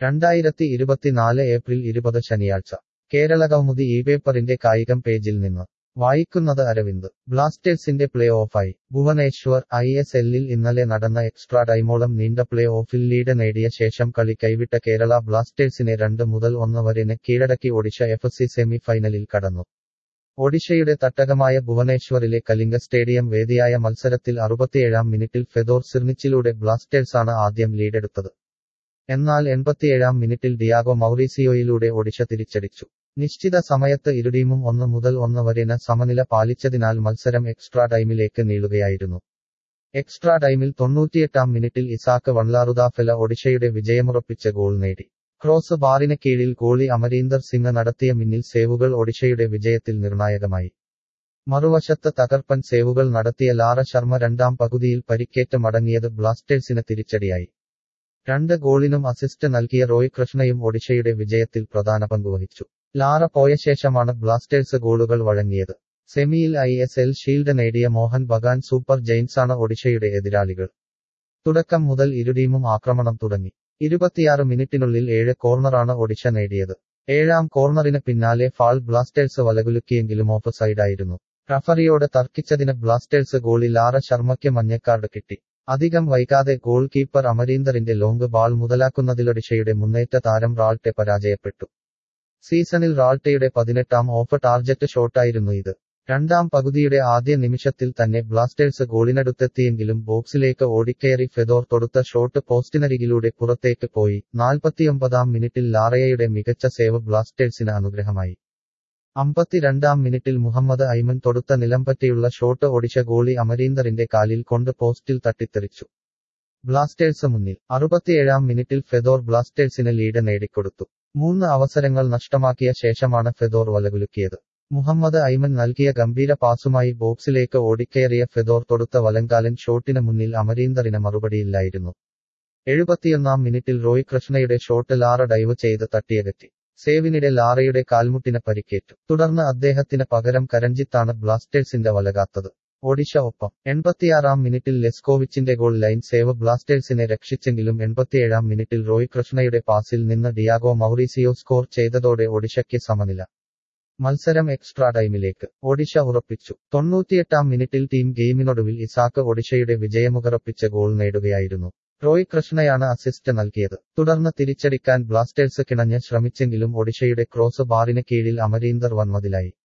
രണ്ടായിരത്തി ഇരുപത്തിനാല് ഏപ്രിൽ ഇരുപത് ശനിയാഴ്ച കേരളകൗമുദി ഈ പേപ്പറിന്റെ കായികം പേജിൽ നിന്ന് വായിക്കുന്നത് അരവിന്ദ് ബ്ലാസ്റ്റേഴ്സിന്റെ പ്ലേ ഓഫായി ഭുവനേശ്വർ ഐ എസ് എല്ലിൽ ഇന്നലെ നടന്ന എക്സ്ട്രാ ടൈമോളം നീണ്ട പ്ലേ ഓഫിൽ ലീഡ് നേടിയ ശേഷം കളി കൈവിട്ട കേരള ബ്ലാസ്റ്റേഴ്സിനെ രണ്ട് മുതൽ ഒന്ന് വരെന് കീഴടക്കി ഒഡിഷ എഫ് സി സെമി ഫൈനലിൽ കടന്നു ഒഡിഷയുടെ തട്ടകമായ ഭുവനേശ്വറിലെ കലിംഗ സ്റ്റേഡിയം വേദിയായ മത്സരത്തിൽ അറുപത്തിയേഴാം മിനിറ്റിൽ ഫെദോർ സിർനിച്ചിലൂടെ ബ്ലാസ്റ്റേഴ്സാണ് ആദ്യം ലീഡെടുത്തത് എന്നാൽ എൺപത്തിയേഴാം മിനിറ്റിൽ ഡിയാഗോ മൗറീസിയോയിലൂടെ ഒഡിഷ തിരിച്ചടിച്ചു നിശ്ചിത സമയത്ത് ഇരു ടീമും ഒന്ന് മുതൽ ഒന്ന് വരെന് സമനില പാലിച്ചതിനാൽ മത്സരം എക്സ്ട്രാ ടൈമിലേക്ക് നീളുകയായിരുന്നു എക്സ്ട്രാ ടൈമിൽ തൊണ്ണൂറ്റിയെട്ടാം മിനിറ്റിൽ ഇസാക്ക് വൺലാറുദാഫെല ഒഡിഷയുടെ വിജയമുറപ്പിച്ച ഗോൾ നേടി ക്രോസ് ബാറിന് കീഴിൽ ഗോളി അമരീന്ദർ സിംഗ് നടത്തിയ മിന്നിൽ സേവുകൾ ഒഡിഷയുടെ വിജയത്തിൽ നിർണായകമായി മറുവശത്ത് തകർപ്പൻ സേവുകൾ നടത്തിയ ലാറ ശർമ്മ രണ്ടാം പകുതിയിൽ പരിക്കേറ്റ് മടങ്ങിയത് ബ്ലാസ്റ്റേഴ്സിന് തിരിച്ചടിയായി രണ്ട് ഗോളിനും അസിസ്റ്റ് നൽകിയ റോയ് കൃഷ്ണയും ഒഡിഷയുടെ വിജയത്തിൽ പ്രധാന പങ്കുവഹിച്ചു ലാറ പോയ ശേഷമാണ് ബ്ലാസ്റ്റേഴ്സ് ഗോളുകൾ വഴങ്ങിയത് സെമിയിൽ ഐ എസ് എൽ ഷീൽഡ് നേടിയ മോഹൻ ബഗാൻ സൂപ്പർ ജെയിൻസാണ് ഒഡിഷയുടെ എതിരാളികൾ തുടക്കം മുതൽ ഇരു ടീമും ആക്രമണം തുടങ്ങി ഇരുപത്തിയാറ് മിനിറ്റിനുള്ളിൽ ഏഴ് കോർണറാണ് ഒഡിഷ നേടിയത് ഏഴാം കോർണറിന് പിന്നാലെ ഫാൾ ബ്ലാസ്റ്റേഴ്സ് വലകുലുക്കിയെങ്കിലും ഓഫ് സൈഡായിരുന്നു റഫറിയോട് തർക്കിച്ചതിന് ബ്ലാസ്റ്റേഴ്സ് ഗോളി ലാറ ശർമ്മയ്ക്ക് മഞ്ഞക്കാർഡ് കിട്ടി അധികം വൈകാതെ ഗോൾ കീപ്പർ അമരീന്ദറിന്റെ ലോങ് ബാൾ മുതലാക്കുന്നതിലൊഡിഷയുടെ മുന്നേറ്റ താരം റാൾട്ടെ പരാജയപ്പെട്ടു സീസണിൽ റാൾട്ടയുടെ പതിനെട്ടാം ഓഫ് ടാർജറ്റ് ഷോട്ടായിരുന്നു ഇത് രണ്ടാം പകുതിയുടെ ആദ്യ നിമിഷത്തിൽ തന്നെ ബ്ലാസ്റ്റേഴ്സ് ഗോളിനടുത്തെത്തിയെങ്കിലും ബോക്സിലേക്ക് ഓടിക്കയറി ഫെദോർ തൊടുത്ത ഷോട്ട് പോസ്റ്റിനരികിലൂടെ പുറത്തേക്ക് പോയി നാൽപ്പത്തിയൊമ്പതാം മിനിറ്റിൽ ലാറയയുടെ മികച്ച സേവ് ബ്ലാസ്റ്റേഴ്സിന് അനുഗ്രഹമായി അമ്പത്തിരണ്ടാം മിനിറ്റിൽ മുഹമ്മദ് ഐമൻ തൊടുത്ത നിലംപറ്റിയുള്ള ഷോട്ട് ഒടിച്ച ഗോളി അമരീന്ദറിന്റെ കാലിൽ കൊണ്ട് പോസ്റ്റിൽ തട്ടിത്തെറിച്ചു ബ്ലാസ്റ്റേഴ്സ് മുന്നിൽ അറുപത്തിയേഴാം മിനിറ്റിൽ ഫെദോർ ബ്ലാസ്റ്റേഴ്സിന് ലീഡ് നേടിക്കൊടുത്തു മൂന്ന് അവസരങ്ങൾ നഷ്ടമാക്കിയ ശേഷമാണ് ഫെദോർ വലകുലുക്കിയത് മുഹമ്മദ് ഐമൻ നൽകിയ ഗംഭീര പാസുമായി ബോക്സിലേക്ക് ഓടിക്കയറിയ ഫെദോർ തൊടുത്ത വലങ്കാലൻ ഷോട്ടിന് മുന്നിൽ അമരീന്ദറിന് മറുപടിയില്ലായിരുന്നു എഴുപത്തിയൊന്നാം മിനിറ്റിൽ റോയ് കൃഷ്ണയുടെ ഷോട്ട് ലാറ ഡൈവ് ചെയ്ത് തട്ടിയകറ്റി സേവിനിടെ ലാറയുടെ കാൽമുട്ടിന് പരിക്കേറ്റു തുടർന്ന് അദ്ദേഹത്തിന് പകരം കരഞ്ജിത്താണ് ബ്ലാസ്റ്റേഴ്സിന്റെ വലകാത്തത് ഒഡിഷ ഒപ്പം എൺപത്തിയാറാം മിനിറ്റിൽ ലെസ്കോവിച്ചിന്റെ ഗോൾ ലൈൻ സേവ് ബ്ലാസ്റ്റേഴ്സിനെ രക്ഷിച്ചെങ്കിലും എൺപത്തിയേഴാം മിനിറ്റിൽ റോയ് കൃഷ്ണയുടെ പാസിൽ നിന്ന് ഡിയാഗോ മൗറീസിയോ സ്കോർ ചെയ്തതോടെ ഒഡിഷയ്ക്ക് സമനില മത്സരം എക്സ്ട്രാ ടൈമിലേക്ക് ഒഡിഷ ഉറപ്പിച്ചു തൊണ്ണൂറ്റിയെട്ടാം മിനിറ്റിൽ ടീം ഗെയിമിനൊടുവിൽ ഇസാക്ക് ഒഡിഷയുടെ വിജയമുറപ്പിച്ച ഗോൾ നേടുകയായിരുന്നു റോയ് കൃഷ്ണയാണ് അസിസ്റ്റ് നൽകിയത് തുടർന്ന് തിരിച്ചടിക്കാൻ ബ്ലാസ്റ്റേഴ്സ് കിണഞ്ഞ് ശ്രമിച്ചെങ്കിലും ഒഡിഷയുടെ ക്രോസ് ബാറിന് കീഴിൽ അമരീന്ദർ വൻമതിലായി